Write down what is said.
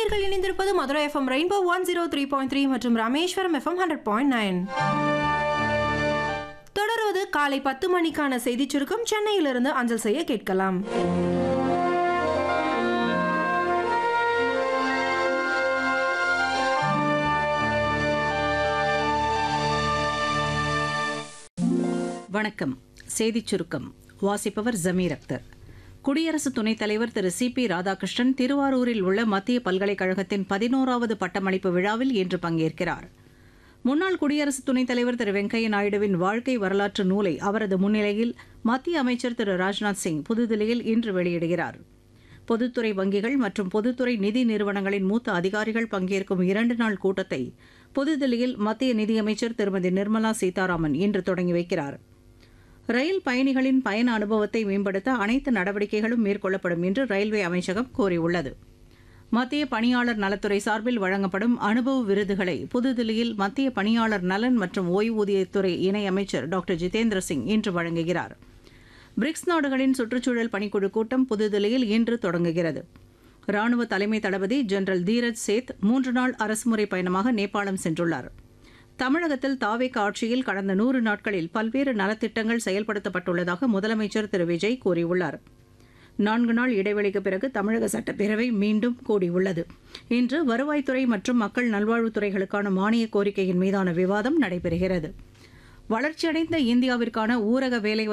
நேர்கள் இணைந்திருப்பது Madurai FM rainbow one zero three point three மற்றும் Rameswaram FM hundred point nine தொடர்வது காலை பத்து மணிக்கான செய்திச் சுருக்கம் சென்னையிலிருந்து அஞ்சல் செய்ய கேட்கலாம் வணக்கம் செய்திச் சுருக்கம் வாசிப்பவர் ஜமீர் அக்தர் குடியரசு துணைத் தலைவர் திரு சி பி ராதாகிருஷ்ணன் திருவாரூரில் உள்ள மத்திய பல்கலைக்கழகத்தின் பதினோராவது பட்டமளிப்பு விழாவில் இன்று பங்கேற்கிறார் முன்னாள் குடியரசு துணைத் தலைவர் திரு வெங்கையா நாயுடுவின் வாழ்க்கை வரலாற்று நூலை அவரது முன்னிலையில் மத்திய அமைச்சர் திரு ராஜ்நாத் சிங் புதுதில்லியில் இன்று வெளியிடுகிறார் பொதுத்துறை வங்கிகள் மற்றும் பொதுத்துறை நிதி நிறுவனங்களின் மூத்த அதிகாரிகள் பங்கேற்கும் இரண்டு நாள் கூட்டத்தை புதுதில்லியில் மத்திய நிதியமைச்சர் திருமதி நிர்மலா சீதாராமன் இன்று தொடங்கி வைக்கிறார் ரயில் பயணிகளின் பயண அனுபவத்தை மேம்படுத்த அனைத்து நடவடிக்கைகளும் மேற்கொள்ளப்படும் என்று ரயில்வே அமைச்சகம் கூறியுள்ளது மத்திய பணியாளர் நலத்துறை சார்பில் வழங்கப்படும் அனுபவ விருதுகளை புதுதில்லியில் மத்திய பணியாளர் நலன் மற்றும் ஓய்வூதியத்துறை இணையமைச்சர் டாக்டர் ஜிதேந்திர சிங் இன்று வழங்குகிறார் பிரிக்ஸ் நாடுகளின் சுற்றுச்சூழல் பணிக்குழு கூட்டம் புதுதில்லியில் இன்று தொடங்குகிறது ராணுவ தலைமை தளபதி ஜெனரல் தீரஜ் சேத் மூன்று நாள் அரசுமுறை பயணமாக நேபாளம் சென்றுள்ளார் தமிழகத்தில் தாவேக ஆட்சியில் கடந்த நூறு நாட்களில் பல்வேறு நலத்திட்டங்கள் செயல்படுத்தப்பட்டுள்ளதாக முதலமைச்சர் திரு விஜய் கூறியுள்ளார் நான்கு நாள் இடைவெளிக்கு பிறகு தமிழக சட்டப்பேரவை மீண்டும் கூடியுள்ளது இன்று வருவாய்த்துறை மற்றும் மக்கள் நல்வாழ்வுத்துறைகளுக்கான மானிய கோரிக்கையின் மீதான விவாதம் நடைபெறுகிறது வளர்ச்சியடைந்த இந்தியாவிற்கான ஊரக வேலை